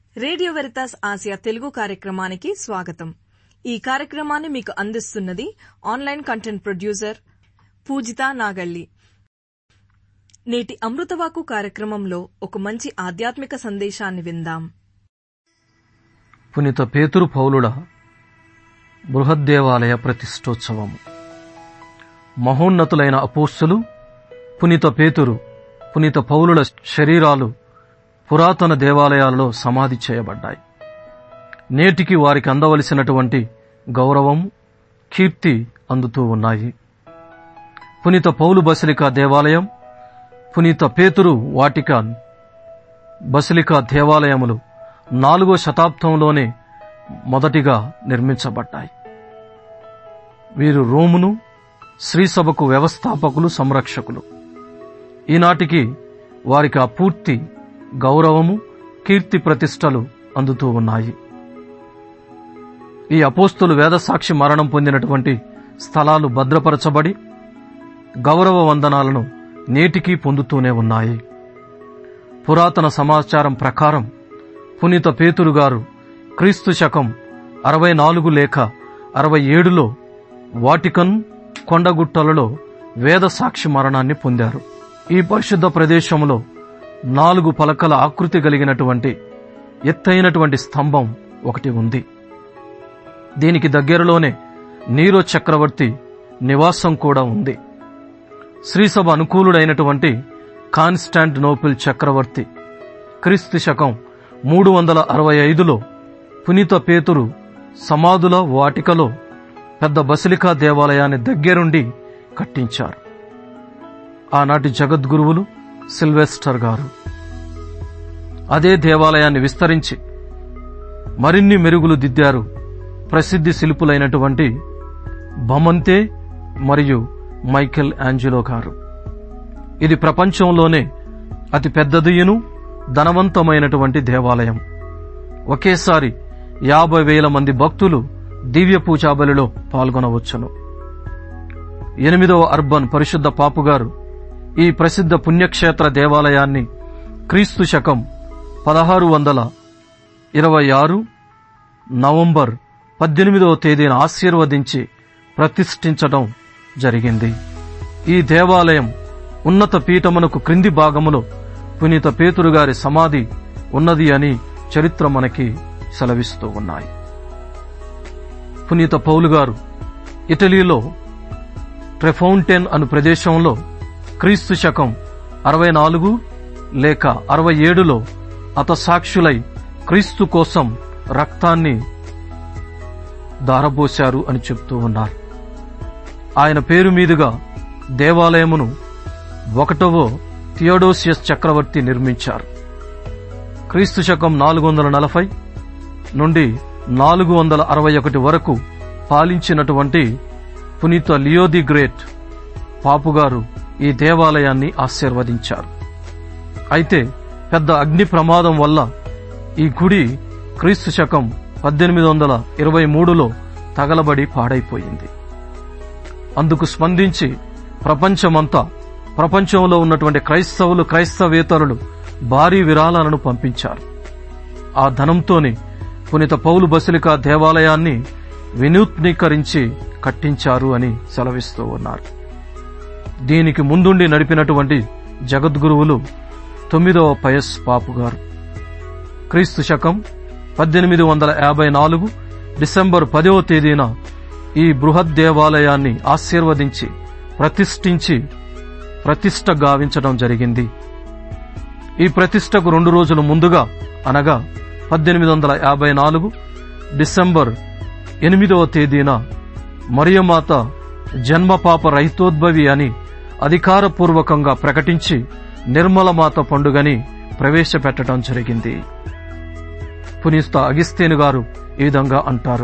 radio Veritas Asia Telugu కార్యక్రమానికి స్వాగతం ఈ కార్యక్రమాన్ని మీకు అందిస్తున్నది online content producer Pujitha Nagalli నేటి అమృతవాకు కార్యక్రమంలో ఒక మంచి ఆధ్యాత్మిక సందేశాన్ని విందాం పునిత పేతురు పౌలుల బృహద్దేవాలయ ప్రతిష్టోత్సవము మహోన్నతులైన అపోస్తులు పునిత పేతురు పునిత పౌలుల శరీరాలు పురాతన దేవాలయాలలో సమాధి చేయబడ్డాయి నేటికి వారికి అందవలసినటువంటి గౌరవం కీర్తి అందుతూ ఉన్నాయి పునిత పౌలు బసిలికా దేవాలయం పునీత పేతురు వాటికాన్ బసిలికా దేవాలయములు నాలుగో శతాబ్దంలోనే మొదటిగా నిర్మించబడ్డాయి వీరు రోమును శ్రీసభకు వ్యవస్థాపకులు సంరక్షకులు ఈనాటికి వారికి ఆ పూర్తి గౌరవము కీర్తి ప్రతిష్టలు అందుతూ ఉన్నాయి ఈ అపోస్తులు వేదసాక్షి మరణం పొందినటువంటి స్థలాలు భద్రపరచబడి గౌరవ వందనాలను నేటికీ పొందుతూనే ఉన్నాయి పురాతన సమాచారం ప్రకారం పునీత పేతురు గారు క్రీస్తు శకం అరవై నాలుగు లేక అరవై ఏడులో వాటికన్ కొండగుట్టలలో వేద సాక్షి మరణాన్ని పొందారు ఈ పరిశుద్ధ ప్రదేశంలో నాలుగు పలకల ఆకృతి కలిగినటువంటి ఎత్తైనటువంటి స్తంభం ఒకటి ఉంది దీనికి దగ్గరలోనే నీరో చక్రవర్తి నివాసం కూడా ఉంది శ్రీసభ అనుకూలుడైనటువంటి కాన్స్టాంటినోపిల్ చక్రవర్తి క్రీస్తు శకం మూడు వందల అరవై ఐదులో పునీత పేతురు సమాధుల వాటికలో పెద్ద బసిలికా దేవాలయాన్ని దగ్గరుండి కట్టించారు ఆనాటి జగద్గురువులు సిల్వెస్టర్ గారు అదే దేవాలయాన్ని విస్తరించి మరిన్ని మెరుగులు దిద్దారు ప్రసిద్ధి శిల్పులైనటువంటి బమంతే మరియు మైకెల్ యాంజెలో గారు ఇది ప్రపంచంలోనే అతి పెద్దదియును ధనవంతమైనటువంటి దేవాలయం ఒకేసారి యాభై వేల మంది భక్తులు దివ్య పూజాబలిలో పాల్గొనవచ్చును ఎనిమిదవ అర్బన్ పరిశుద్ధ పాపుగారు ఈ ప్రసిద్ధ పుణ్యక్షేత్ర దేవాలయాన్ని క్రీస్తు శకం పదహారు వందల ఇరవై ఆరు నవంబర్ పద్దెనిమిదవ తేదీన ఆశీర్వదించి ప్రతిష్ఠించటం జరిగింది ఈ దేవాలయం ఉన్నత పీఠమునకు క్రింది భాగములో పునీత పేతురు గారి సమాధి ఉన్నది అని చరిత్ర మనకి సెలవిస్తూ ఉన్నాయి పునీత పౌలు గారు ఇటలీలో ట్రెఫౌంటెన్ అను ప్రదేశంలో క్రీస్తు శకం అరవై నాలుగు లేక అరవై ఏడులో అతసాక్షులై క్రీస్తు కోసం రక్తాన్ని దారబోశారు అని చెప్తూ ఉన్నారు ఆయన పేరు మీదుగా దేవాలయమును ఒకటవ థియోడోసియస్ చక్రవర్తి నిర్మించారు క్రీస్తు శకం నాలుగు వందల నలభై నుండి నాలుగు వందల అరవై ఒకటి వరకు పాలించినటువంటి పునీత లియో ది గ్రేట్ పాపుగారు ఈ దేవాలయాన్ని ఆశీర్వదించారు అయితే పెద్ద అగ్ని ప్రమాదం వల్ల ఈ గుడి క్రీస్తు శకం పద్దెనిమిది వందల ఇరవై మూడులో తగలబడి పాడైపోయింది అందుకు స్పందించి ప్రపంచమంతా ప్రపంచంలో ఉన్నటువంటి క్రైస్తవులు క్రైస్తవేతరులు భారీ విరాళాలను పంపించారు ఆ ధనంతోనే పునిత పౌలు బసిలికా దేవాలయాన్ని వినూత్నీకరించి కట్టించారు అని సెలవిస్తూ ఉన్నారు దీనికి ముందుండి నడిపినటువంటి జగద్గురువులు తొమ్మిదవ పయస్ పాపు గారు క్రీస్తు శకం పద్దెనిమిది వందల యాభై నాలుగు డిసెంబర్ పదవ తేదీన ఈ బృహద్ దేవాలయాన్ని ఆశీర్వదించి ప్రతిష్ఠించి ప్రతిష్ట గావించడం జరిగింది ఈ ప్రతిష్టకు రెండు రోజుల ముందుగా అనగా పద్దెనిమిది వందల యాభై నాలుగు డిసెంబర్ ఎనిమిదవ తేదీన మరియమాత జన్మపాప రహితోద్భవి అని అధికారపూర్వకంగా ప్రకటించి నిర్మలమాత పండుగని ప్రవేశపెట్టడం జరిగింది పునీస్త అగిస్తేను గారు ఈ విధంగా అంటారు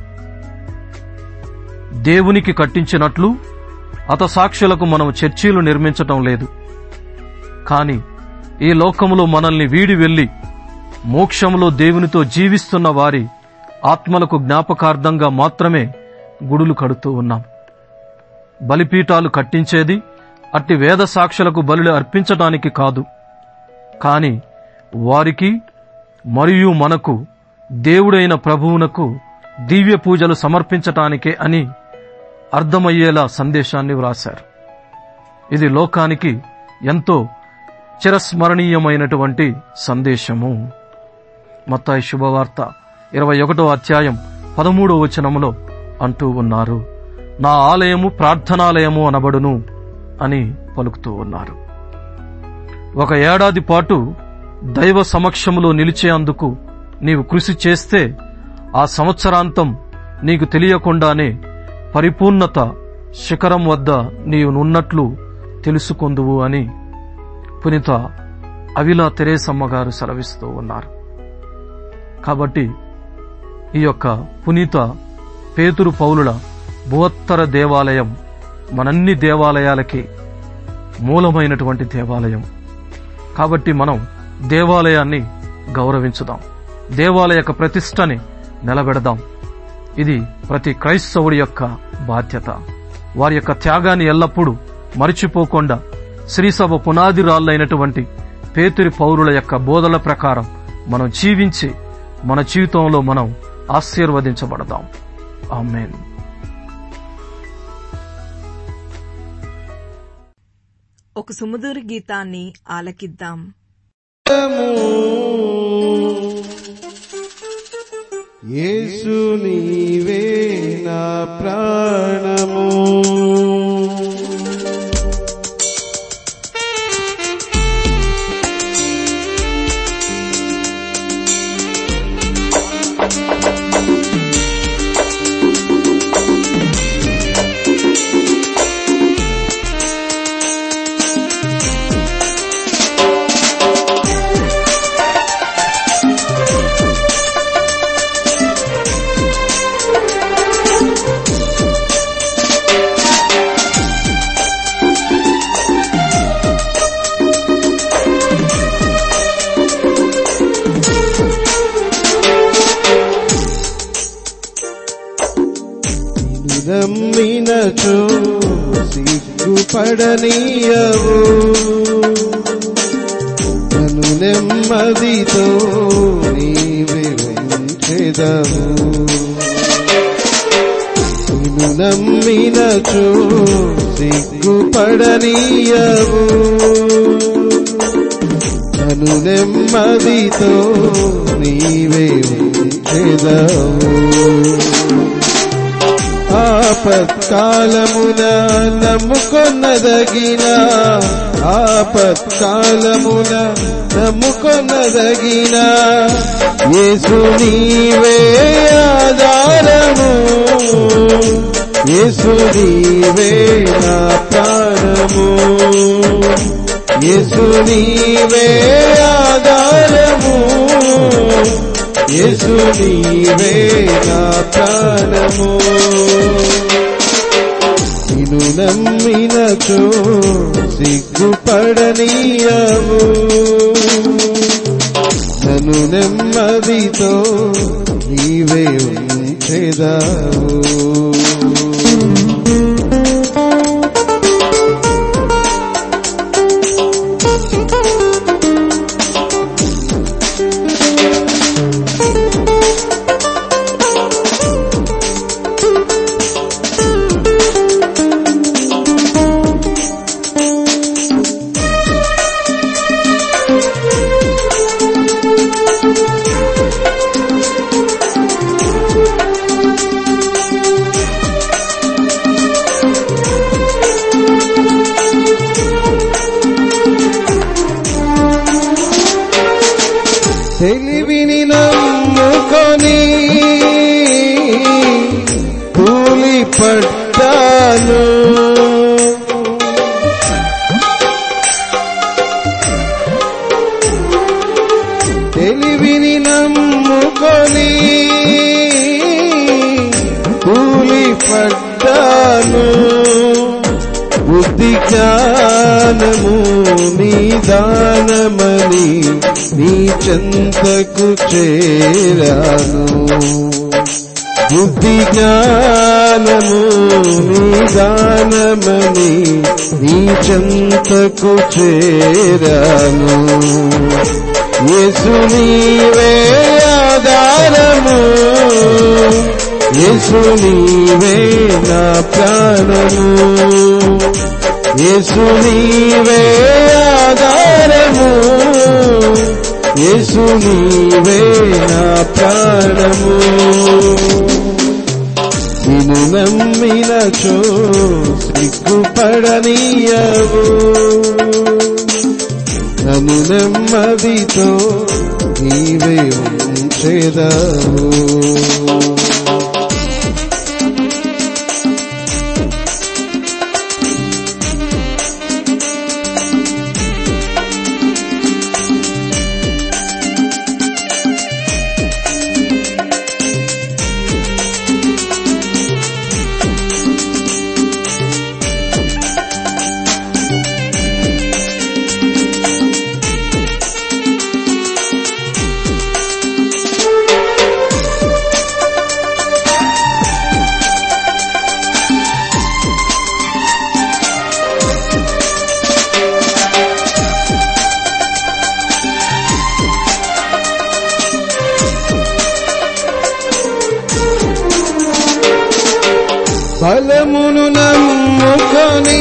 దేవునికి కట్టించినట్లు అతసాక్షులకు మనం చర్చీలు నిర్మించటం లేదు కాని ఈ లోకములో మనల్ని వీడి వెళ్లి మోక్షంలో దేవునితో జీవిస్తున్న వారి ఆత్మలకు జ్ఞాపకార్థంగా మాత్రమే గుడులు కడుతూ ఉన్నాం బలిపీఠాలు కట్టించేది అట్టి వేద సాక్షులకు బలులు అర్పించటానికి కాదు కాని వారికి మరియు మనకు దేవుడైన ప్రభువునకు దివ్య పూజలు సమర్పించటానికే అని అర్థమయ్యేలా సందేశాన్ని వ్రాశారు ఇది లోకానికి ఎంతో చిరస్మరణీయమైనటువంటి సందేశము మత్తాయి శుభవార్త ఇరవై ఒకటో అధ్యాయం పదమూడో వచనములో అంటూ ఉన్నారు నా ఆలయము ప్రార్థనాలయము అనబడును అని పలుకుతూ ఉన్నారు ఒక ఏడాది పాటు దైవ సమక్షములో నిలిచేందుకు నీవు కృషి చేస్తే ఆ సంవత్సరాంతం నీకు తెలియకుండానే పరిపూర్ణత శిఖరం వద్ద నీవు నున్నట్లు తెలుసుకొందువు అని పునిత అవిలా తెరేసమ్మ గారు సెలవిస్తూ ఉన్నారు కాబట్టి ఈ యొక్క పునీత పేతురు పౌలుల బృహత్తర దేవాలయం మనన్ని దేవాలయాలకి మూలమైనటువంటి దేవాలయం కాబట్టి మనం దేవాలయాన్ని గౌరవించుదాం దేవాలయ యొక్క ప్రతిష్టని నిలబెడదాం ఇది ప్రతి క్రైస్తవుడి యొక్క బాధ్యత వారి యొక్క త్యాగాన్ని ఎల్లప్పుడూ మరిచిపోకుండా శ్రీసభ పునాది రాళ్ళైనటువంటి పేతురి పౌరుల యొక్క బోధల ప్రకారం మనం జీవించి మన జీవితంలో మనం ఆశీర్వదించబడదాం ఆమెన్ ఒక సుమధుర గీతాన్ని ఆలకిద్దాం యేసు నీవే నా ప్రాణము నిన్ను నమ్మినచో సిగ్గుపడనీయవు నన్ను నెమ్మదితో నీవే ఉంచెదవు నిన్ను నమ్మినచో సిగ్గుపడనీయవు నన్ను నెమ్మదితో నీవే ఉంచెదవు ఆపత్కాలమున నమ్ముకొన్నదగిన ఆపత్కాలమున నమ్ముకొన్నదగిన యేసు నీవే ఆధారము యేసు నీవే నా ప్రాణము యేసు నీవే ఆధారము యేసు నీవే నా ప్రాణము నిన్ను నమ్మినచో సిగ్గుపడనీయవు నన్ను నెమ్మదితో నీవే ఉంచెదావు తెలివిని నమ్ముకొని కూలి పట్టాను తెలివిని నమ్ముకొని కూలి పడ్డాను బుద్ధి జ్ఞానము నిదానమని నీ చెంతకు చేరాను బుద్ధి జ్ఞానము నిదానమని నీ చెంతకు చేరాను యేసు నీవే ఆధారము యేసు నీవే నా ప్రాణము యేసు నీవే ఆధారము యేసు నీవే నా ప్రాణము నిన్ను నమ్మినచో సిగ్గుపడనీయవు నన్ను నెమ్మదితో నీవే ఉంచెదవు బలమును నమ్ముకొని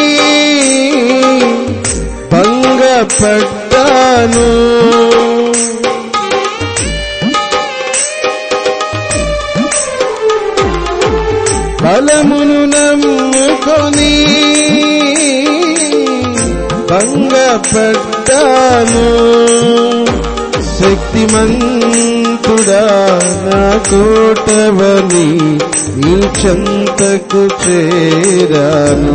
భంగపడ్డాను బలమును నమ్ముకొని భంగపడ్డాను శక్తిమంతుడా నా కోటవని నీ చెంతకు చేరాను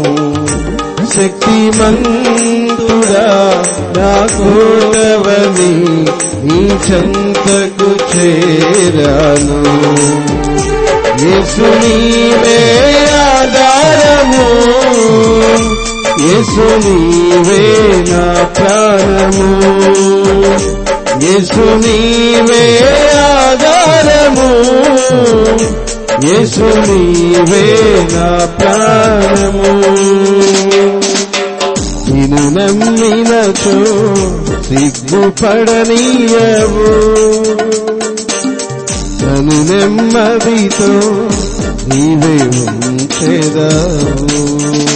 శక్తిమంతుడా నా కోటవని నీ చెంతకు చేరాను యేసు నీవే ఆధారము యేసు నీవే నా ప్రాణము యేసు నీవే ఆధారము యేసు నీవే నా ప్రాణము నిన్ను నమ్మినచో సిగ్గుపడనీయవు నన్ను నెమ్మదితో నీవే ఉంచెదవు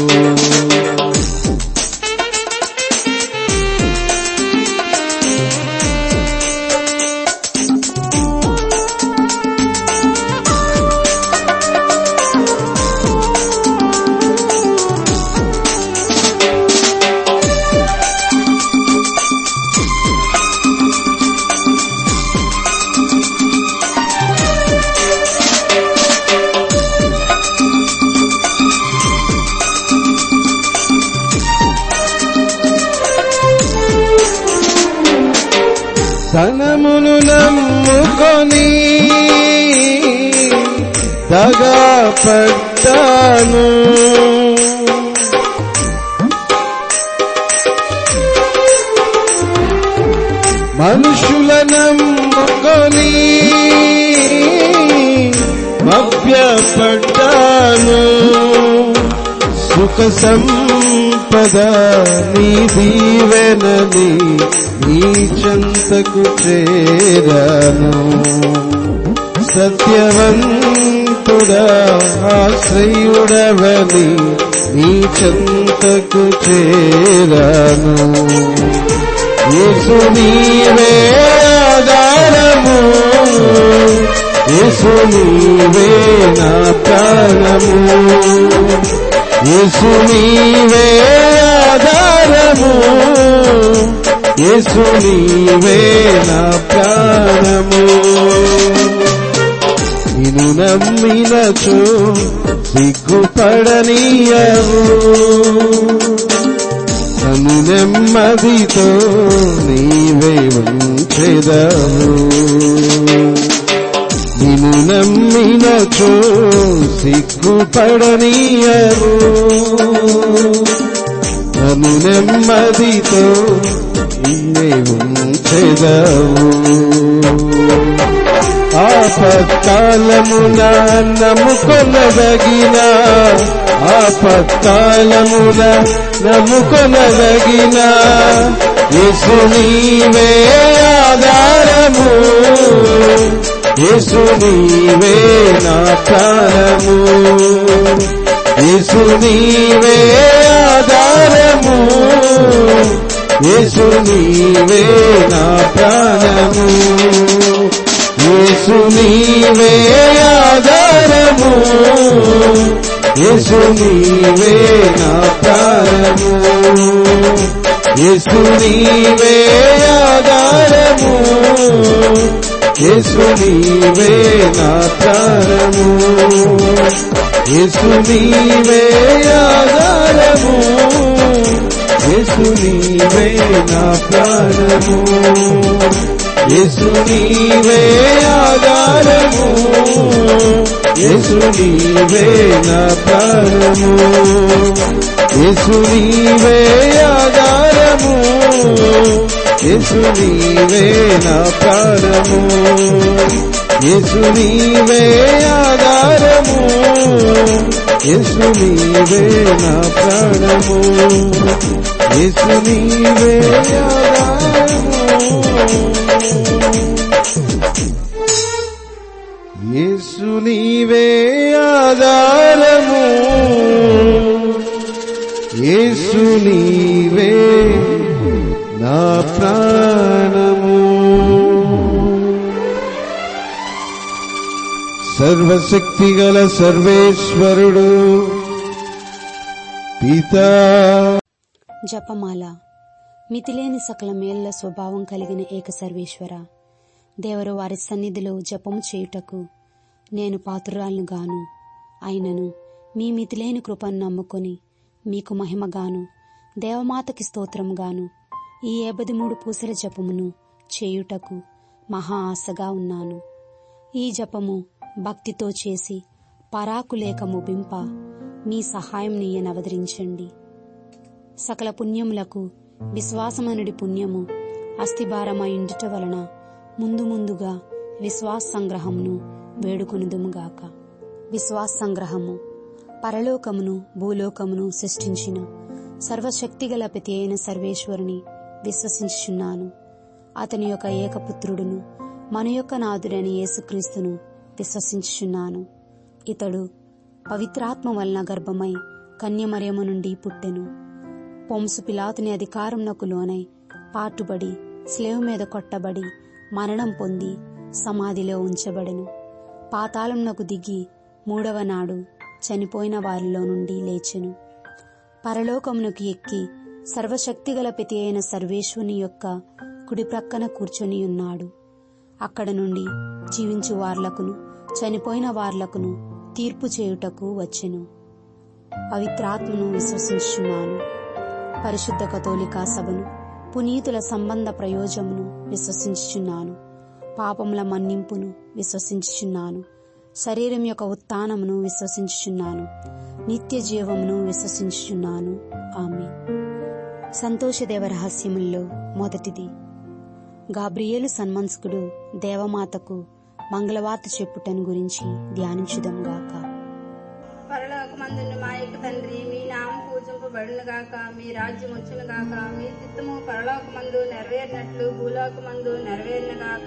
ధనమును నమ్ముకొని దగా పడ్డాను మనుషుల నమ్ముకొని మభ్యపడ్డాను సుఖ సంపద నీ దీవెనని నీ చెంతకు చేరాను సత్యవంతుడా ఆశ్రయుడవని నీ చెంతకు చేరాను యేసు నీవే ఆధారము యేసు నీవే నా ప్రాణము యేసు నీవే ఆధారము యేసు నీవే నా ప్రాణము నిన్ను నమ్మినచో సిగ్గుపడనీయవు నన్ను నెమ్మదితో నీవే ఉంచెదవు నిన్ను నమ్మినచో సిగ్గుపడనీయవు నన్ను నెమ్మదితో నీవే ఉంచెదవు ఆపత్కాలమున నమ్ముకొనదగిన ఆపత్కాలమున నమ్ముకొనదగిన యేసు నీవే ఆధారము యేసు నీవే నా ప్రాణము యేసు నీవే ఆధారము యేసు నీవే నా ప్రాణము యేసు నీవే ఆధారము యేసు నీవే నా ప్రాణము యేసు నీవే ఆధారము యేసు నీవే నా ప్రాణము యేసు నీవే ఆధారము యేసు నీవే నా ప్రాణము యేసు నీవే ఆధారము యేసు నీవే నా ప్రాణము యేసు నీవే ఆధారము యేసు నీవే నా ప్రాణము యేసు నీవే ఆధారము యేసు నీవే నా ప్రాణము యేసు నీవే ఆధారము యేసు నీవే ఆధారము యేసు నీవే నా ప్రాణము సర్వశక్తి గల సర్వేశ్వరుడు పితా జపమాల మితిలేని సకల మేళ్ల స్వభావం కలిగిన ఏక సర్వేశ్వర దేవరు వారి సన్నిధిలో జపము చేయుటకు నేను పాత్రురాలను గాను అయినను మీ మితిలేని కృపను నమ్ముకొని మీకు మహిమగాను దేవమాతకి స్తోత్రముగాను ఈ ఏబది మూడు పూసల జపమును చేయుటకు మహా ఆశగా ఉన్నాను ఈ జపము భక్తితో చేసి పరాకులేక ముగింప మీ సహాయం నీయనవదరించండి సకల పుణ్యములకు విశ్వాసమనుడి పుణ్యము అస్థిభారమైండుట వలన ముందు ముందుగా విశ్వాస సంగ్రహమును వేడుకొనుదుముగాక విశ్వాస సంగ్రహము పరలోకమును భూలోకమును సృష్టించిన సర్వశక్తిగల ప్రతి అయిన సర్వేశ్వరుని విశ్వసించుచున్నాను అతని యొక్క ఏకపుత్రుడును మన యొక్క నాథుడైన యేసుక్రీస్తును విశ్వసించుచున్నాను ఇతడు పవిత్రాత్మ వలన గర్భమై కన్యమరియము నుండి పుట్టెను పొంసు పిలాతుని అధికారంనకు లోనై పాటుబడి స్లేవ్ మీద కొట్టబడి మరణం పొంది సమాధిలో ఉంచబడెను పాతాళంనకు దిగి మూడవ నాడు చనిపోయిన వారిలో నుండి లేచెను పరలోకమునకు ఎక్కి సర్వశక్తిగల ప్రతి అయిన సర్వేశ్వని యొక్క కుడి ప్రక్కన కూర్చొని ఉన్నాడు అక్కడ నుండి జీవించు వార్లకును చనిపోయిన వార్లకును తీర్పు చేయుటకు వచ్చెను పవిత్రాత్మను విశ్వసించున్నాను పరిశుద్ధ కథోలికా సభను పునీతుల సంబంధ ప్రయోజమును విశ్వసించుచున్నాను పాపముల మన్నింపును విశ్వసించుచున్నాను శరీరం యొక్క ఉత్థానమును విశ్వసించుచున్నాను నిత్య జీవమును విశ్వసించుచున్నాను ఆమె సంతోషదేవ రహస్యముల్లో మొదటిది గాబ్రియేలు సన్మన్స్కుడు దేవమాతకు మంగళవార్త చెప్పుటను గురించి ధ్యానించుదంగాక పరలోకమందున్న మా యొక్క తండ్రి మీ నామం పూజింపబడును గాక మీ రాజ్యం వచ్చును గాక మీ చిత్తము పరలోకమందు నెరవేరినట్లు భూలోకమందు నెరవేరును గాక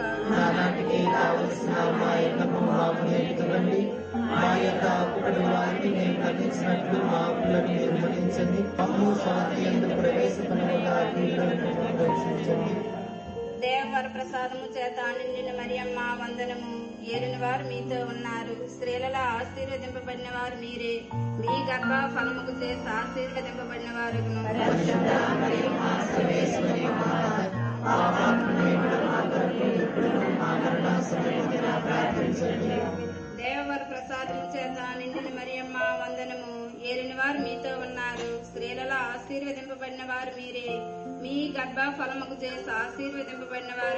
దేవవర ప్రసాదము చేత నిండిన మరియమ్మ వందనము ఏలిన వారు మీతో ఉన్నారు స్త్రీలలో ఆశీర్వదింపబడిన వారు మీరే మీ గర్భ ఫలముకు చేసి ఆశీర్వదింపబడిన వారు దేవవర ప్రసాదము చేత నిండిన మరియమ్మ వందనము ఏలిన వారు మీతో ఉన్నారు స్త్రీలలో ఆశీర్వదింపబడిన వారు మీరే మీ గర్భ ఫలముకు చేసి ఆశీర్వదింపబడిన వారు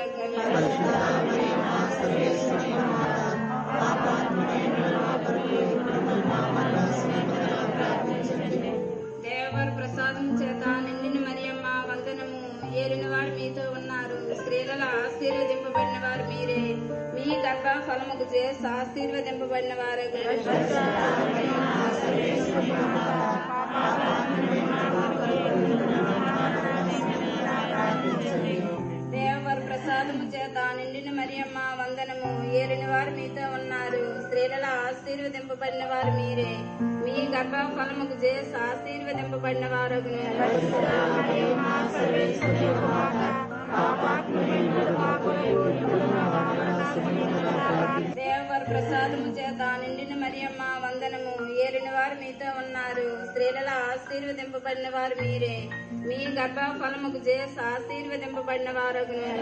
దేవవర ప్రసాదం చేత నిండిన మరియమ్మ వందనము ఏలిన వారు మీతో ఉన్నారు స్త్రీలలో ఆశీర్వదింపబడిన వారు మీరే మీ గర్భ ఫలముకు చేసి ఆశీర్వదింపబడిన వారు దేవవర ప్రసాదము చేత నిండిన మరియమ్మ వందనము ఏలిన వారు మీతో ఉన్నారు స్త్రీలలో ఆశీర్వదింపబడిన వారు మీరే మీ గర్భ ఫలముకు చేసి ఆశీర్వదింపబడిన వారు దేవవర ప్రసాదము చేత నిండిన మరియమ్మ వందనము ఏలిన వారు మీతో ఉన్నారు స్త్రీలలో ఆశీర్వదింపబడిన వారు మీరే మీ గర్భ ఫలముకు చేసి ఆశీర్వదింపబడిన వారు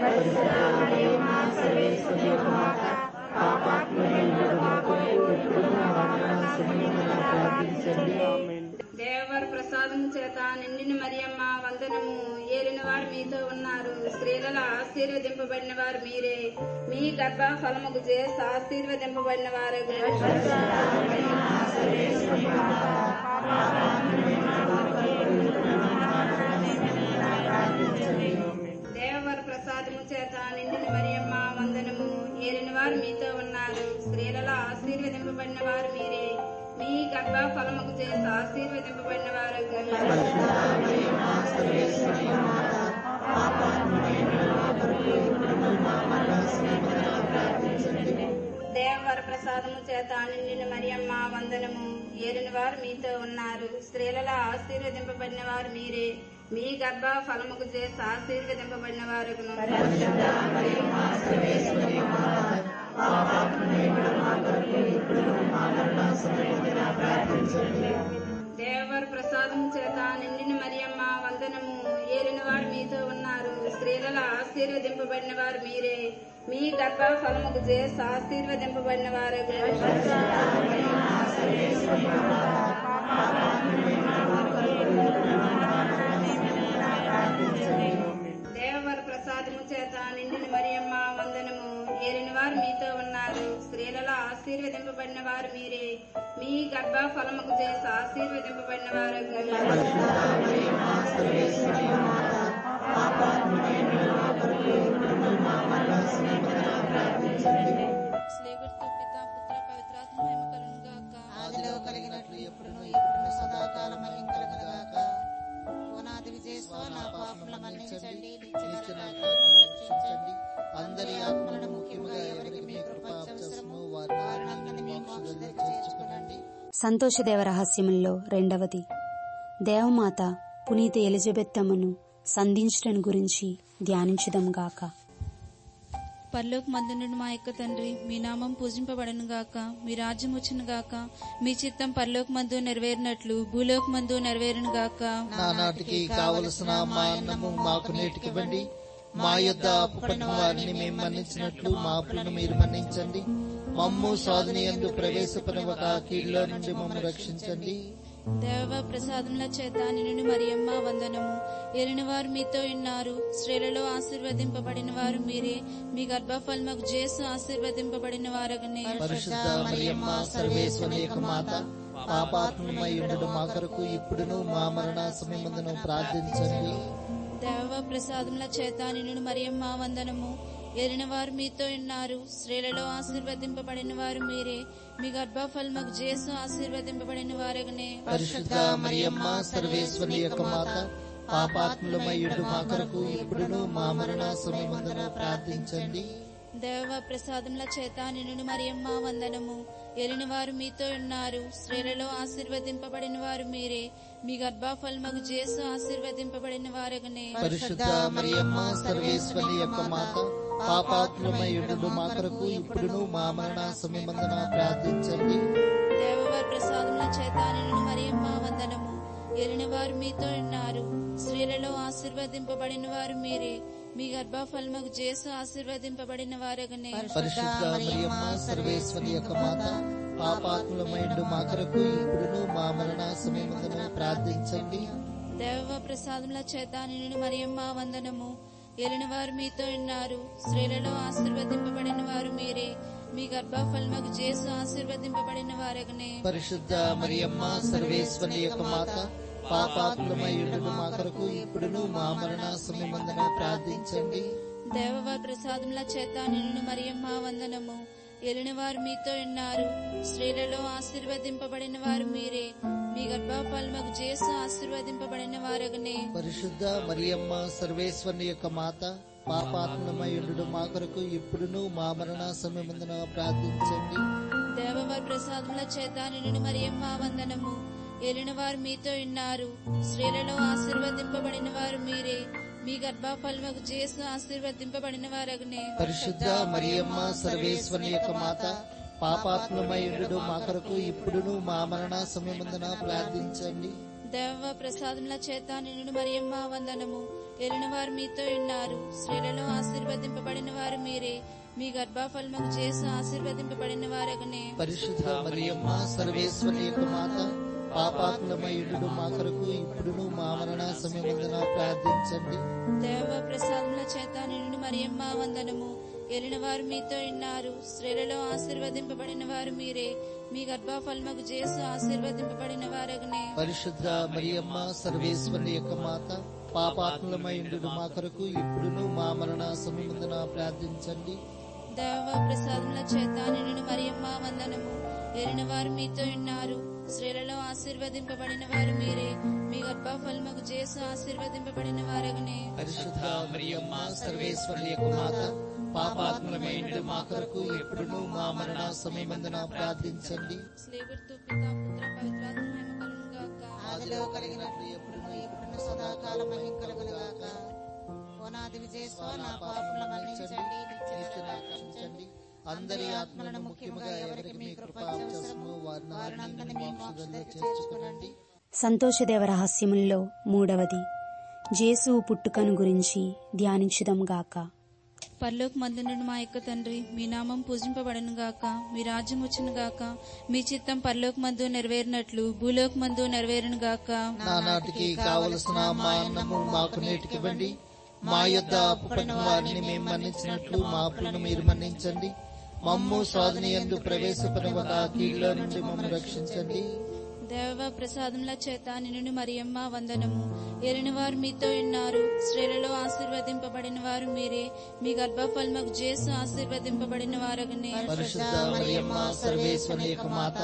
దేవర ప్రసాదం చేత నిండిన మరియమ్మ వందనము ఏలిన వారు మీతో ఉన్నారు స్త్రీలలో ఆశీర్వదింపబడిన వారు మీరే మీ గర్భ ఫలముకు చేసి ఆశీర్వదింపబడిన వారు దేవవర ప్రసాదము చేత నిండిన మరియమ్మ వందనము ఏలిన వారు మీతో ఉన్నారు స్త్రీలలో ఆశీర్వదింపబడిన వారు మీరే మీ గర్భ ఫలముకు చేసి ఆశీర్వదింపబడిన వారు దేవవర ప్రసాదము చేత నిండిన మరియమ్మ వందనము ఏలిన వారు మీతో ఉన్నారు స్త్రీలలో ఆశీర్వదింపబడిన వారు మీరే మీ గర్భ ఫలముకు చేసి ఆశీర్వదింపబడిన వారు దేవర ప్రసాదం చేత నిండిన మరియమ్మ వందనము ఏలిన వారు మీతో ఉన్నారు స్త్రీలలో ఆశీర్వదింపబడిన వారు మీరే మీ గర్భ ఫలముకు చేసి ఆశీర్వదింపబడిన వారు దేవవర ప్రసాదము చేత నిండిన మరియమ్మ వందనము ఏలిన వారు మీతో ఉన్నారు స్త్రీలలో ఆశీర్వదింపబడిన వారు మీరే మీ గర్భ ఫలముకు చేసి ఆశీర్వదింపబడిన వారు స్లేవర్తో పిత పుత్ర పవిత్రాత్మ మహిమ కలుగును గాక ఆదిలో కలిగినట్లు ఎప్పుడును ఇప్పుడును సదాకాలం కలుగునగాక పునాది విజయస్వ నా పాపముల మన్నించండి నిత్య నా పాపములను రక్షించండి అందరి ఆత్మలను ముఖ్యముగా ఎవరికి మీ కృప అవసరమో వారిని మీ మోక్షంలో చేర్చుకునండి సంతోషదేవ రహస్యముల్లో రెండవది దేవమాత పునీత ఎలిజబెత్తమ్మను సంధించటం గురించి ధ్యానించుదాం గాక పరలోక మందునుడు మా యొక్క తండ్రి మీ నామం పూజింపబడను గాక మీ రాజ్యం వచ్చును గాక మీ చిత్తం పరలోక మందు నెరవేరినట్లు భూలోక మందు నెరవేరును గాక నానాటికి కావలసిన మా అన్నము మాకు నేటికివ్వండి మా యొద్ద అప్పుపడిన వారిని మేము మన్నించినట్లు మా అప్పులను మీరు మన్నించండి మమ్ము సాధన ఎందు ప్రవేశపడవక కీడులో నుండి మమ్ము రక్షించండి దేవ ప్రసాదముల చేత నిన్ను మరియమ్మ వందనము ఎరిన వారు మీతో ఉన్నారు స్త్రీలలో ఆశీర్వదింపబడిన వారు మీరే మీ గర్భఫలముకు జేసు ఆశీర్వదింపబడిన వారగనే పరిశుద్ధ మరియమ్మ సర్వేశ్వరి యొక్క మాత పాపాత్మమై ఉండడు మా కొరకు ఇప్పుడును మా మరణ సమయమందును ప్రార్థించండి దేవ ప్రసాదముల చేత నిన్ను మరియమ్మ వందనము ఎరిన వారు మీతో ఉన్నారు స్త్రీలలో ఆశీర్వదింపబడిన వారు మీరే మీ గర్భఫలముకు జేసు ఆశీర్వదింపబడిన వారగనే పరిశుద్ధ మరియమ్మ సర్వేశ్వరి యొక్క మాత పాపాత్ములమై ఉండు మా కొరకు ఇప్పుడును మా మరణ సమయమందును ప్రార్థించండి దేవ ప్రసాదముల చేత నిన్ను మరియమ్మ వందనము ఎరిన వారు మీతో ఉన్నారు స్త్రీలలో ఆశీర్వదింపబడిన వారు మీరే మీ గర్భఫలముకు జేసు ఆశీర్వదింపబడిన వారగనే పరిశుద్ధ మరియమ్మ సర్వేశ్వరి యొక్క మాత పాపాత్ములమై ఉండు మా కొరకు ఇప్పుడును మా మరణ సమయమందున ప్రార్థించండి దేవవారి ప్రసాదముల చేత నిన్ను మరియమ్మ వందనము ఎరిన వారు మీతో ఉన్నారు స్త్రీలలో ఆశీర్వదింపబడిన వారు మీరే మీ గర్భఫలముకు జేసు ఆశీర్వదింపబడిన వారగనే పరిశుద్ధ మరియమ్మ సర్వేశ్వరి యొక్క మాత పాపాత్ములమై ఉండు మా కొరకు ఇప్పుడును మా మరణ సమయమందున ప్రార్థించండి దేవ ప్రసాదముల చేత నిన్ను మరియమ్మ వందనము ఎలిన వారు మీతో ఉన్నారు స్త్రీలలో ఆశీర్వదింపబడిన వారు మీరే మీ గర్భఫలముకు జేసు ఆశీర్వదింపబడిన వారగనే పరిశుద్ధ మరియమ్మ సర్వేశ్వరి యొక్క మాత పాపాత్ములమై ఉండు మా కొరకు ఇప్పుడును మా మరణ సమయమందున ప్రార్థించండి దేవవారి ప్రసాదముల చేత నిన్ను మరియమ్మ వందనము ఏలిన వారు మీతో ఉన్నారు స్త్రీలలో ఆశీర్వదింపబడిన వారు మీరే మీ గర్భఫలముకు చేసు ఆశీర్వదింపబడిన వారగనే పరిశుద్ధ మరియమ్మ సర్వేశ్వరుని యొక్క మాత పాపాత్మమయుడు మా కొరకు ఇప్పుడును మా మరణ సమయమందున ప్రార్థించండి దేవవారి ప్రసాదముల చేత నిన్ను మరియమ్మ వందనము ఏలిన వారు మీతో ఉన్నారు స్త్రీలలో ఆశీర్వదింపబడిన వారు మీరే మీ గర్భఫలముకు చేసు ఆశీర్వదింపబడిన వారగనే పరిశుద్ధ మరియమ్మ సర్వేశ్వరుని యొక్క మాత పాపాత్మమయుడు మా కొరకు ఇప్పుడును మా మరణ సమయమందున ప్రార్థించండి దేవ ప్రసాదముల చేత నిన్ను మరియమ్మ వందనము ఏలిన వారు మీతో ఉన్నారు స్త్రీలలో ఆశీర్వదింపబడిన వారు మీరే మీ గర్భఫలముకు చేసు ఆశీర్వదింపబడిన వారగనే పరిశుద్ధ మరియమ్మ సర్వేశ్వరుని యొక్క మాత పాపాత్మమయుడు మా కొరకు ఇప్పుడును మా మరణ సమయమందున ప్రార్థించండి దేవ ప్రసాదముల చేత నిన్ను మరియమ్మ వందనము ఏలిన వారు మీతో ఉన్నారు స్త్రీలలో ఆశీర్వదింపబడిన వారు మీరే మీ గర్భఫలముకు చేసు ఆశీర్వదింపబడిన వారగనే పరిశుద్ధ మరియమ్మ సర్వేశ్వరుని యొక్క మాత పాపాత్మలమైండు మా కొరకు ఇప్పుడును మా మరణ సమయమందున ప్రార్థించండి దేవ ప్రసాదముల చేత నిన్ను మరియమ్మ వందనము ఏలిన వారు మీతో ఉన్నారు స్త్రీలలో ఆశీర్వదింపబడిన వారు మీరే మీ గర్భఫలముకు చేసు ఆశీర్వదింపబడిన వారగనే పరిశుద్ధ మరియమ్మ సర్వేశ్వరుని యొక్క మాత పాపాత్మలమైండు మా కొరకు ఇప్పుడును మా మరణ సమయమందున ప్రార్థించండి స్లేబర్తు పితా పుత్ర పవిత్రాత్మ మహిమ కలుగును గాక ఆదిలో కలిగినట్లు ఎప్పుడును ఇప్పుడును సదాకాలం మహిమ కలుగునుగాక ఓనాది విజయస్వ నా పాపముల మన్నించండి నిత్య నరకాగ్ని రక్షించండి అందరి ఆత్మలను ముఖ్యముగా ఎవరికి మీ కృప అవసరమో వారిని మీ మోక్షంలో చేర్చుకునండి సంతోషదేవ రహస్యముల్లో మూడవది జేసు పుట్టుకను గురించి ధ్యానించుదాం గాక పరలోక మందునుడు మా యొక్క తండ్రి మీ నామం పూజింపబడను గాక మీ రాజ్యం వచ్చును గాక మీ చిత్తం పరలోక మందు నెరవేరినట్లు భూలోక మందు నెరవేరును గాక నానాటికి కావలసిన మా అన్నము మాకు నేటికివ్వండి మా యొద్ద అప్పుపడిన వారిని మేము మన్నించినట్లు మా అప్పులను మీరు మన్నించండి మమ్ము సాధన ఎందు ప్రవేశపడవక కీళ్ళ నుండి మమ్ము రక్షించండి దేవ ప్రసాదముల చేత నిన్ను మరియమ్మ వందనము ఏలిన వారు మీతో ఉన్నారు స్త్రీలలో ఆశీర్వదింపబడిన వారు మీరే మీ గర్భఫలముకు చేసు ఆశీర్వదింపబడిన వారగనే పరిశుద్ధ మరియమ్మ సర్వేశ్వరి యొక్క మాత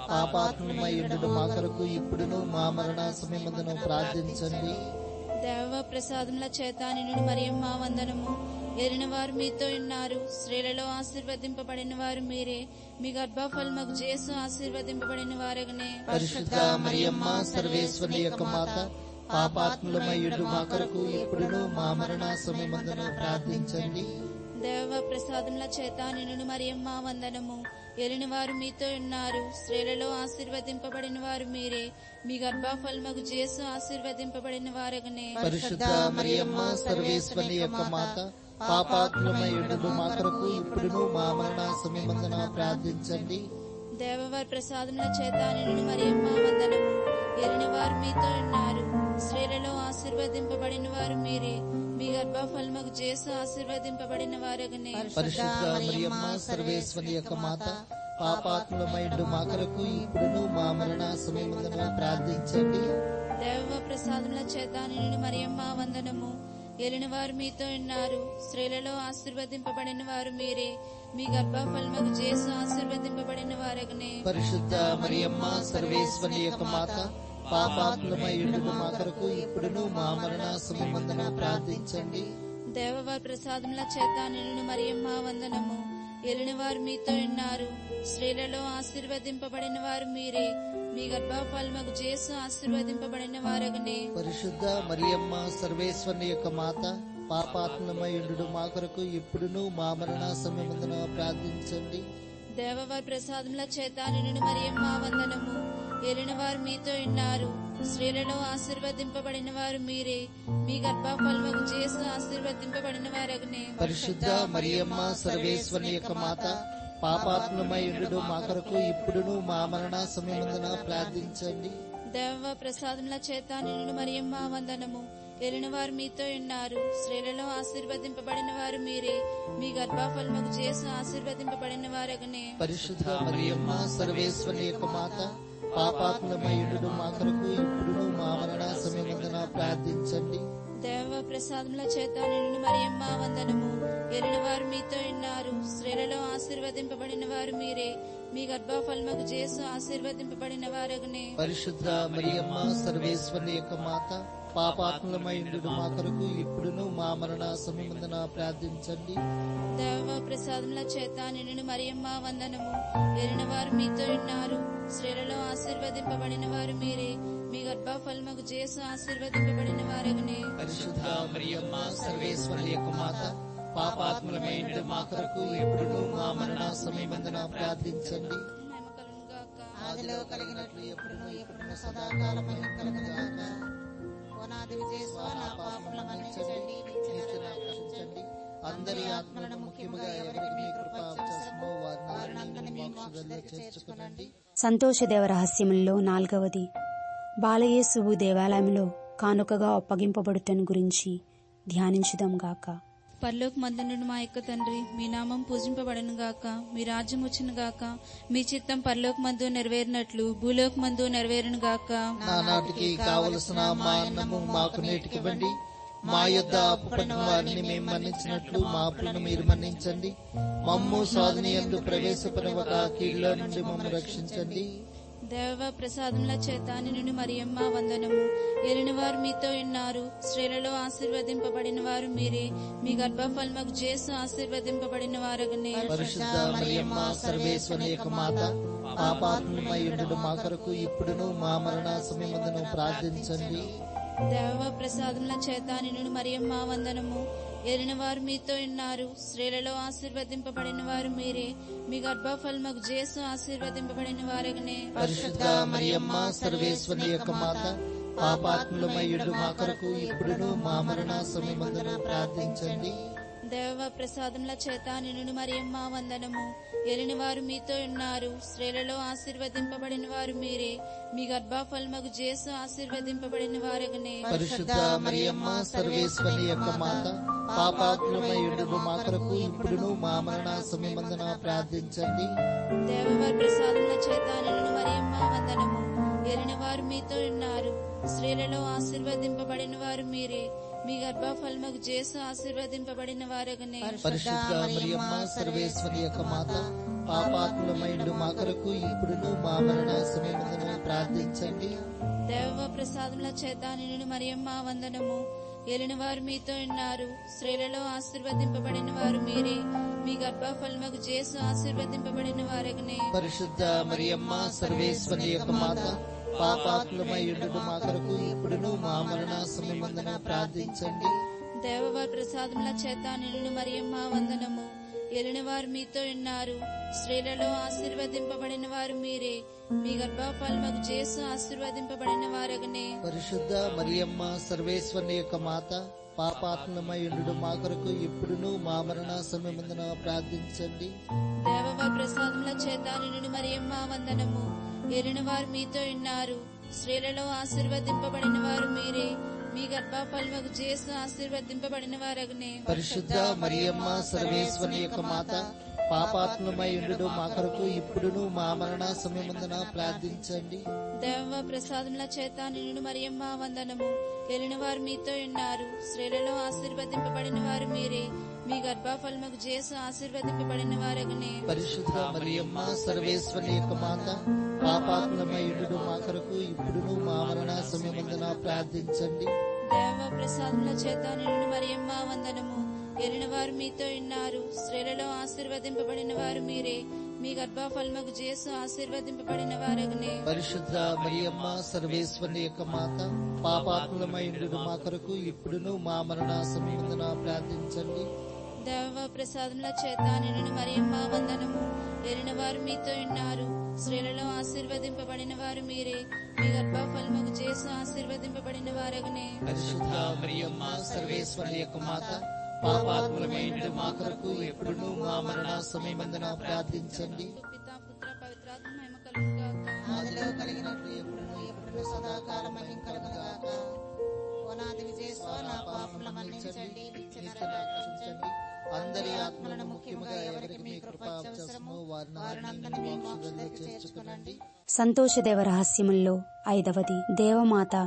పాపాత్మయుడు మా కొరకు ఇప్పుడును మా మరణ సమయమందును ప్రార్థించండి దేవ ప్రసాదముల చేత నిన్ను మరియమ్మ వందనము ఏలిన వారు మీతో ఉన్నారు స్త్రీలలో ఆశీర్వదింపబడిన వారు మీరే మీ గర్భఫలముకు చేసు ఆశీర్వదింపబడిన వారగనే పరిశుద్ధ మరియమ్మ సర్వేశ్వరి యొక్క మాత పాపాత్ములమయుడు మా కొరకు ఇప్పుడును మా మరణ సమయమందును ప్రార్థించండి దేవ ప్రసాదముల చేత నిన్ను మరియమ్మ వందనము ఏలిన వారు మీతో ఉన్నారు స్త్రీలలో ఆశీర్వదింపబడిన వారు మీరే మీ గర్భఫలముకు చేసు ఆశీర్వదింపబడిన వారగనే పరిశుద్ధ మరియమ్మ సర్వేశ్వరి యొక్క మాత పాపాత్ములమయుడు మా కొరకు ఇప్పుడును మా మరణ సమయమందున ప్రార్థించండి దేవవారి ప్రసాదముల చేత నిన్ను మరియమ్మ వందనము ఏలిన వారు మీతో ఉన్నారు స్త్రీలలో ఆశీర్వదింపబడిన వారు మీరే మీ గర్భఫలముకు చేసు ఆశీర్వదింపబడిన వారగనే పరిశుద్ధ మరియమ్మ సర్వేశ్వరి యొక్క మాత పాపాత్ములమయుడు మా కొరకు ఇప్పుడును మా మరణ సమయమందున ప్రార్థించండి దేవ ప్రసాదముల చేత నిన్ను మరియమ్మ వందనము ఏలిన వారు మీతో ఉన్నారు స్త్రీలలో ఆశీర్వదింపబడిన వారు మీరే మీ గర్భఫలముకు చేసు ఆశీర్వదింపబడిన వారగనే పరిశుద్ధ మరియమ్మ సర్వేశ్వరి యొక్క మాత పాపాత్మయుడు మా కొరకు ఇప్పుడును మా మరణ సమయమందున ప్రార్థించండి దేవవారి ప్రసాదముల చేత నిన్ను మరియమ్మ వందనము ఏలిన వారు మీతో ఉన్నారు స్త్రీలలో ఆశీర్వదింపబడిన వారు మీరే మీ గర్భఫలముకు చేసు ఆశీర్వదింపబడిన వారగనే పరిశుద్ధ మరియమ్మ సర్వేశ్వరి యొక్క మాత పాపాత్మయుడు మా కొరకు ఇప్పుడును మా మరణ సమయమందున ప్రార్థించండి దేవవారి ప్రసాదముల చేత నిన్ను మరియమ్మ వందనము ఏలిన వారు మీతో ఉన్నారు స్త్రీలలో ఆశీర్వదింపబడిన వారు మీరే మీ గర్భఫలముకు చేసు ఆశీర్వదింపబడిన వారగనే పరిశుద్ధ మరియమ్మ సర్వేశ్వరి యొక్క మాత పాపాత్మయుడు మా కొరకు ఇప్పుడును మా మరణ సమయమందున ప్రార్థించండి దేవ ప్రసాదముల చేత నిన్ను మరియమ్మ వందనము ఏలిన వారు మీతో ఉన్నారు స్త్రీలలో ఆశీర్వదింపబడిన వారు మీరే మీ గర్భఫలముకు చేసు ఆశీర్వదింపబడిన వారగనే పరిశుద్ధ మరియమ్మ సర్వేశ్వరి యొక్క మాత పాపాత్మయుడు మా కొరకు ఇప్పుడును మా మరణ సమయమందున ప్రార్థించండి దేవ ప్రసాదముల చేత నిన్ను మరియమ్మ వందనము ఎరిన వారు మీతో ఉన్నారు స్త్రీలలో ఆశీర్వదింపబడిన వారు మీరే మీ గర్భఫలముకు చేసు ఆశీర్వదింపబడిన వారగునే పరిశుద్ధ మరియమ్మ సర్వేశ్వరి యొక్క మాత పాపాత్మలమైండు మా కొరకు ఇప్పుడును మా మరణ సమయమందున ప్రార్థించండి దేవ ప్రసాదముల చేత నిన్ను మరియమ్మ వందనము ఎరిన వారు మీతో ఉన్నారు స్త్రీలలో ఆశీర్వదింపబడిన వారు మీరే మీ గర్భఫలముకు చేసు ఆశీర్వదింపబడిన వారగునే పరిశుద్ధ మరియమ్మ సర్వేశ్వరి యొక్క మాత పాపాత్మలమైండు మా కొరకు ఇప్పుడును మా మరణ సమయమందున ప్రార్థించండి మహిమ కలుగును గాక ఆదిలో కలిగినట్లు ఎప్పుడును ఎప్పుడును సదాకాలం కలుగునుగాక ఓనాది విజయస్వ నా పాపముల మన్నించండి నిత్య రక్షించండి అందరి ఆత్మలను ముఖ్యముగా ఎవరికి మీ కృప అవకాశమో వారిని మీ మోక్షంలో చేర్చుకునండి సంతోషదేవ రహస్యముల్లో నాల్గవది బాలయేసువు దేవాలయంలో కానుకగా అప్పగింపబడుటను గురించి ధ్యానించుదాం గాక పరలోక మందునుడు మా యొక్క తండ్రి మీ నామం పూజింపబడను గాక మీ రాజ్యం వచ్చును గాక మీ చిత్తం పరలోక మందు నెరవేరినట్లు భూలోక మందు నెరవేరును గాక నానాటికి కావలసిన మా అన్నము మాకు నేటికివ్వండి మా యొద్ద అప్పుపడిన వారిని మేము మన్నించినట్లు మా అప్పులను మీరు మన్నించండి మమ్ము సాధన ఎందు ప్రవేశపరవక కీళ్ళ నుండి మమ్ము రక్షించండి దేవ ప్రసాదముల చేత నిన్ను మరియమ్మ వందనము ఎరిని వారు మీతో ఉన్నారు స్త్రీలలో ఆశీర్వదింపబడిన వారు మీరే మీ గర్భఫలముకు చేసు ఆశీర్వదింపబడిన వారగనే పరిశుద్ధ మరియమ్మ సర్వేశ్వరి యొక్క మాత పాపాత్మయుడు మా కొరకు ఇప్పుడును మా మరణ సమయమందును ప్రార్థించండి దేవ ప్రసాదముల చేత నిన్ను మరియమ్మ వందనము ఎరిన వారు మీతో ఉన్నారు స్త్రీలలో ఆశీర్వదింపబడిన వారు మీరే మీ గర్భఫలముకు చేసు ఆశీర్వదింపబడిన వారగనే పరిశుద్ధ మరియమ్మ సర్వేశ్వరి యొక్క మాత పాపాత్ములమయ్యుడు మా కొరకు ఇప్పుడును మా మరణ సమయమందున ప్రార్థించండి దేవ ప్రసాదముల చేత నిన్ను మరియమ్మ వందనము ఎరిని వారు మీతో ఉన్నారు స్త్రీలలో ఆశీర్వదింపబడిన వారు మీరే మీ గర్భఫలముకు చేసు ఆశీర్వదింపబడిన వారగనే పరిశుద్ధ మరియమ్మ సర్వేశ్వరి యొక్క మాత పాపాత్ములమయ్యుడు మా కొరకు ఇప్పుడును మా మరణ సమయమందున ప్రార్థించండి దేవవారి ప్రసాదముల చేత నిన్ను మరియమ్మ వందనము ఎరిని వారు మీతో ఉన్నారు స్త్రీలలో ఆశీర్వదింపబడిన వారు మీరే మీ గర్భఫలముకు చేసు ఆశీర్వదింపబడిన వారగనే పరిశుద్ధ మరియమ్మ సర్వేశ్వరి యొక్క మాత పాపాత్ములమైండు మా కొరకు ఇప్పుడును మా మరణ సమయమందున ప్రార్థించండి దేవ ప్రసాదముల చేత నిన్ను మరియమ్మ వందనము ఎలిన వారు మీతో ఉన్నారు స్త్రీలలో ఆశీర్వదింపబడిన వారు మీరే మీ గర్భఫలముకు చేసు ఆశీర్వదింపబడిన వారగనే పరిశుద్ధ మరియమ్మ సర్వేశ్వరి యొక్క మాత పాపాత్ములమైండు మా కొరకు ఇప్పుడును మా మరణ సమయమందున ప్రార్థించండి దేవవారి ప్రసాదముల చేత నిన్ను మరియమ్మ వందనము ఎలిన వారు మీతో ఉన్నారు స్త్రీలలో ఆశీర్వదింపబడిన వారు మీరే మీ గర్భఫలముకు చేసు ఆశీర్వదింపబడిన వారగనే పరిశుద్ధ మరియమ్మ సర్వేశ్వరి యొక్క మాత పాపాత్మయుడు మా కొరకు ఇప్పుడును మా మరణ సమయమందున ప్రార్థించండి దేవవారి ప్రసాదముల చేత నిన్ను మరియమ్మ వందనము ఎరిన వారు మీతో ఉన్నారు స్త్రీలలో ఆశీర్వదింపబడిన వారు మీరే మీ గర్భఫలముకు చేసు ఆశీర్వదింపబడిన వారగనే పరిశుద్ధ మరియమ్మ సర్వేశ్వరి యొక్క మాత పాపాత్మయుడు మా కొరకు ఇప్పుడును మా మరణ సమయమందున ప్రార్థించండి దేవ ప్రసాదముల చేత నిన్ను మరియమ్మ వందనము ఎలిన వారు మీతో ఉన్నారు స్త్రీలలో ఆశీర్వదింపబడిన వారు మీరే మీ గర్భఫలముకు చేసు ఆశీర్వదింపబడిన వారగనే పరిశుద్ధ మరియమ్మ సర్వేశ్వరి యొక్క మాత పాపాత్మయుడు మా కొరకు ఇప్పుడును మా మరణ సమయమందున ప్రార్థించండి దేవ ప్రసాదముల చేత నిన్ను మరియమ్మ వందనము ఎలిన వారు మీతో ఉన్నారు స్త్రీలలో ఆశీర్వదింపబడిన వారు మీరే మీ గర్భఫలముకు చేసు ఆశీర్వదింపబడిన వారగనే పరిశుద్ధ మరియమ్మ సర్వేశ్వరి యొక్క మాత పాపాత్మయుడు మా కొరకు ఇప్పుడును మా మరణ సమయమందున ప్రార్థించండి దేవ ప్రసాదముల చేత నిన్ను మరియమ్మ వందనము ఎరిన వారు మీతో ఉన్నారు స్త్రీలలో ఆశీర్వదింపబడిన వారు మీరే మీ గర్భఫలముకు చేసు ఆశీర్వదింపబడిన వారగనే పరిశుద్ధ మరియమ్మ సర్వేశ్వరి యొక్క మాత పాపాత్మలమైన మా కొరకు ఎప్పుడును మా మరణ సమయమందున ప్రార్థించండి పితా పుత్ర పవిత్రాత్మ మహిమ కలుగుగాక ఆదిలో కలిగినట్లు ఎప్పుడును ఎప్పుడును సదాకాలం కలుగుగాక ఓనాది విజయస్వ నా పాపముల మన్నించండి నిత్య రక్షించండి అందరి ఆత్మలను ముఖ్యముగా ఎవరికి మీ కృప అవసరమో వారిని మీ మోక్షంలో చేర్చుకునండి సంతోషదేవ రహస్యముల్లో ఐదవది దేవమాత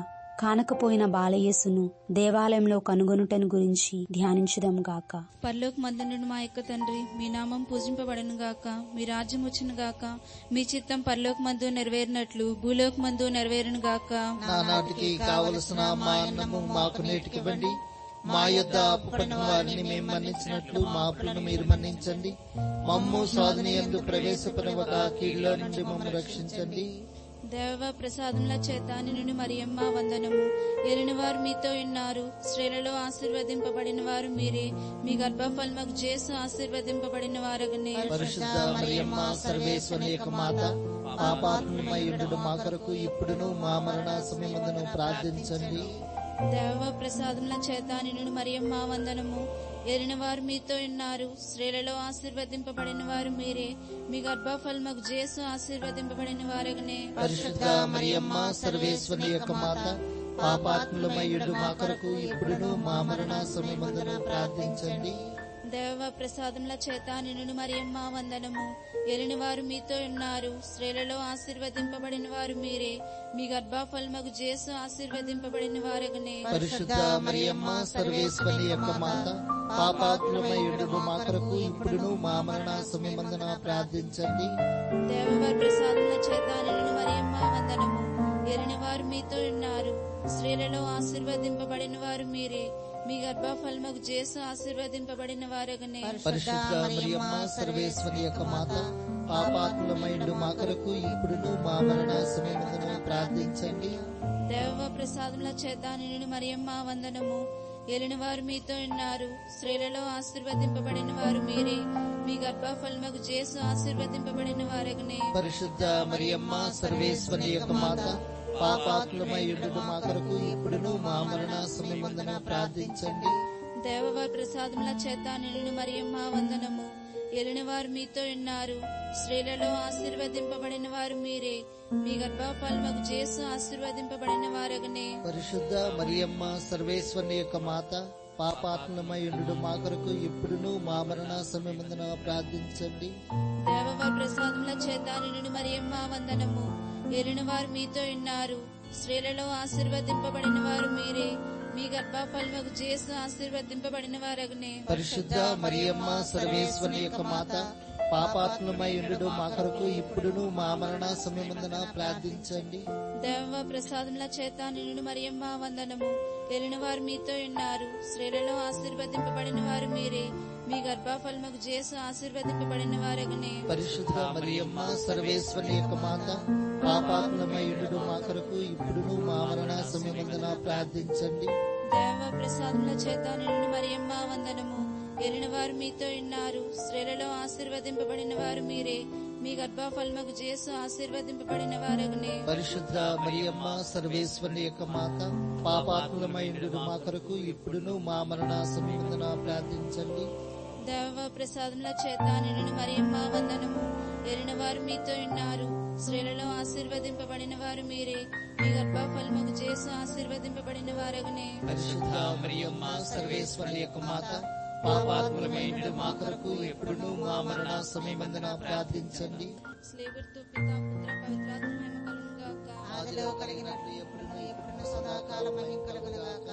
కానకపోయిన బాలయేసును దేవాలయంలో కనుగొనుటను గురించి ధ్యానించుదాం గాక పరలోక మందునుడు మా యొక్క తండ్రి మీ నామం పూజింపబడను గాక మీ రాజ్యం వచ్చును గాక మీ చిత్తం పరలోక మందు నెరవేరినట్లు భూలోక మందు నెరవేరును గాక నానాటికి కావలసిన మా అన్నము మాకు నేటికివ్వండి మా యొద్ద అప్పుపడిన వారిని మేము మన్నించినట్లు మా అప్పులను మీరు మన్నించండి మమ్ము సాధన ఎందు ప్రవేశపడవక కీళ్ళ నుండి మమ్మల్ని రక్షించండి దేవ ప్రసాదముల చేత నిన్ను మరియమ్మ వందనము ఎరిని వారు మీతో ఉన్నారు స్త్రీలలో ఆశీర్వదింపబడిన వారు మీరే మీ గర్భఫలముకు చేసు ఆశీర్వదింపబడిన వారగనే పరిశుద్ధ మరియమ్మ సర్వేశ్వరి యొక్క మాత పాపాత్మమై ఉండు మా కొరకు ఇప్పుడును మా మరణ సమయమందును ప్రార్థించండి దేవ ప్రసాదముల చేత నిన్ను మరియమ్మ వందనము ఎరిన వారు మీతో ఉన్నారు స్త్రీలలో ఆశీర్వదింపబడిన వారు మీరే మీ గర్భఫలముకు చేసు ఆశీర్వదింపబడిన వారగనే పరిశుద్ధ మరియమ్మ సర్వేశ్వరి యొక్క మాత పాపాత్ములమై ఉండు మా కొరకు ఇప్పుడును మా మరణ సమయమందును ప్రార్థించండి దేవ ప్రసాదముల చేత నిన్ను మరియమ్మ వందనము ఎలిని వారు మీతో ఉన్నారు స్త్రీలలో ఆశీర్వదింపబడిన వారు మీరే మీ గర్భఫలముకు చేసు ఆశీర్వదింపబడిన వారగనే పరిశుద్ధ మరియమ్మ సర్వేశ్వరి యొక్క మాత పాపాత్ములమై ఉండు మా కొరకు ఇప్పుడును మా మరణ సమయమందున ప్రార్థించండి దేవవారి ప్రసాదముల చేత నిన్ను మరియమ్మ వందనము ఎలిని వారు మీతో ఉన్నారు స్త్రీలలో ఆశీర్వదింపబడిన వారు మీరే మీ గర్భఫలముకు చేసు ఆశీర్వదింపబడిన వారగనే పరిశుద్ధ మరియమ్మ సర్వేశ్వరి యొక్క మాత పాపాత్ములమైండు మా కొరకు ఇప్పుడును మా మరణ సమయమందున ప్రార్థించండి దేవ ప్రసాదముల చేత నిన్ను మరియమ్మ వందనము ఎలిని వారు మీతో ఉన్నారు స్త్రీలలో ఆశీర్వదింపబడిన వారు మీరే మీ గర్భఫలముకు చేసు ఆశీర్వదింపబడిన వారగనే పరిశుద్ధ మరియమ్మ సర్వేశ్వరి యొక్క మాత పాపాత్ములమైండు మా కొరకు ఇప్పుడును మా మరణ సమయమందున ప్రార్థించండి దేవవారి ప్రసాదముల చేత నిన్ను మరియమ్మ వందనము ఎలిని వారు మీతో ఉన్నారు స్త్రీలలో ఆశీర్వదింపబడిన వారు మీరే మీ గర్భఫలముకు చేసు ఆశీర్వదింపబడిన వారగనే పరిశుద్ధ మరియమ్మ సర్వేశ్వరి యొక్క మాత పాపాత్ములమైండు మా కొరకు ఇప్పుడును మా మరణ సమయమందున ప్రార్థించండి దేవవారి ప్రసాదముల చేత నిన్ను మరియమ్మ వందనము ఎలిని వారు మీతో ఉన్నారు స్త్రీలలో ఆశీర్వదింపబడిన వారు మీరే మీ గర్భఫలముకు చేసు ఆశీర్వదింపబడిన వారగనే పరిశుద్ధ మరియమ్మ సర్వేశ్వరి యొక్క మాత పాపాత్మలమై ఉండు మా కొరకు ఇప్పుడును మా మరణ సమయమందున ప్రార్థించండి దేవ ప్రసాదముల చేత నిన్ను మరియమ్మ వందనము ఎలిన వారు మీతో ఉన్నారు స్త్రీలలో ఆశీర్వదింపబడిన వారు మీరే మీ గర్భఫలముకు చేసు ఆశీర్వదింపబడిన వారగనే పరిశుద్ధ మరియమ్మ సర్వేశ్వరి యొక్క మాత పాపాత్మలమై ఉండు మా కొరకు ఇప్పుడును మా మరణ సమయమందున ప్రార్థించండి దేవ ప్రసాదముల చేత నిన్ను మరియమ్మ వందనము ఎలిన వారు మీతో ఉన్నారు స్త్రీలలో ఆశీర్వదింపబడిన వారు మీరే మీ గర్భఫలముకు చేసు ఆశీర్వదింపబడిన వారగనే పరిశుద్ధ మరియమ్మ సర్వేశ్వరి యొక్క మాత పాపాత్మలమై ఉండు మా కొరకు ఇప్పుడును మా మరణ సమయమందున ప్రార్థించండి దేవ ప్రసాదముల చేత నిన్ను మరియమ్మ వందనము ఎరిన వారు మీతో ఉన్నారు స్త్రీలలో ఆశీర్వదింపబడిన వారు మీరే మీ గర్భఫలముకు చేసు ఆశీర్వదింపబడిన వారగనే పరిశుద్ధ మరియమ్మ సర్వేశ్వరి యొక్క మాత పాపాత్మలమైన మా కొరకు ఎప్పుడును మా మరణ సమయమందున ప్రార్థించండి స్లేబర్తో పిత పుత్ర పవిత్రాత్మ మహిమ కలుగును గాక ఆదిలో కలిగినట్లు ఎప్పుడును ఎప్పుడును సదాకాలం మహిమ కలుగునుగాక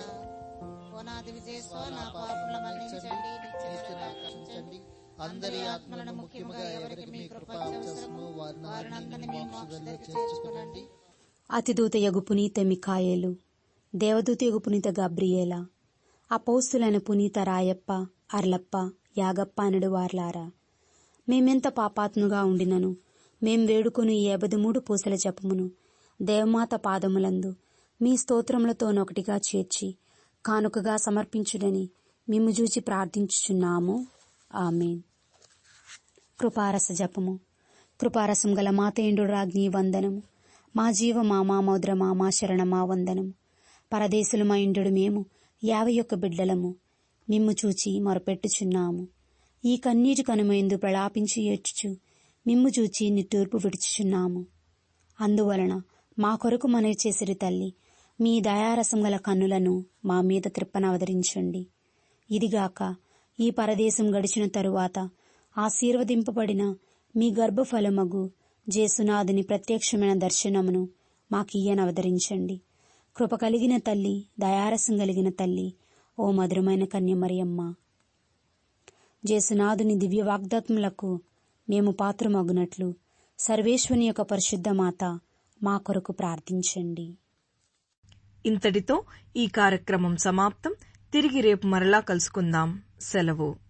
ఓనాది విజయస్వ నా పాపముల మన్నించండి నిత్య రక్షించండి అందరి ఆత్మలను ముఖ్యముగా ఎవరికి మీ కృప అవసరమో వారిని మీ మోక్షంలో చేర్చుకునండి అతిదూత యగు పునీత మికాయేలు దేవదూత యగు పునీత గబ్రియేల అపౌస్తులైన పునీత రాయప్ప అర్లప్ప యాగప్ప అనడు వార్లారా మేమెంత పాపాత్ముగా ఉండినను మేం వేడుకొని ఈ మూడు పూసల జపమును దేవమాత పాదములందు మీ స్తోత్రములతోనొకటిగా చేర్చి కానుకగా సమర్పించుడని మేము చూచి ప్రార్థించుచున్నాము ఆమెన్ కృపారస జపము కృపారసం గల మాతేండు రాజ్ఞి వందనము మా జీవ మా మామోద్ర మా మా శరణ మా వందనము పరదేశులు మా ఇండు మేము యాభై ఒక్క బిడ్డలము మిమ్ము చూచి మొరపెట్టుచున్నాము ఈ కన్నీటి కనుమైందు ప్రలాపించి ఏడ్చుచు మిమ్ము చూచి నిట్టూర్పు విడుచుచున్నాము అందువలన మా కొరకు మనవి చేసిరి తల్లి మీ దయారసం గల కన్నులను మా మీద త్రిప్పనవదరించండి ఇదిగాక ఈ పరదేశం గడిచిన తరువాత ఆశీర్వదింపబడిన మీ గర్భఫలమగు జేసునాథుని ప్రత్యక్షమైన దర్శనమును మాకియ్యనవదరించండి కృప కలిగిన తల్లి దయారసం కలిగిన తల్లి ఓ మధురమైన కన్యమరియమ్మ జేసునాథుని దివ్య వాగ్దాత్ములకు మేము పాత్రమగునట్లు సర్వేశ్వని యొక్క పరిశుద్ధ మాత మా కొరకు ప్రార్థించండి ఇంతటితో ఈ కార్యక్రమం సమాప్తం తిరిగి రేపు మరలా కలుసుకుందాం సెలవు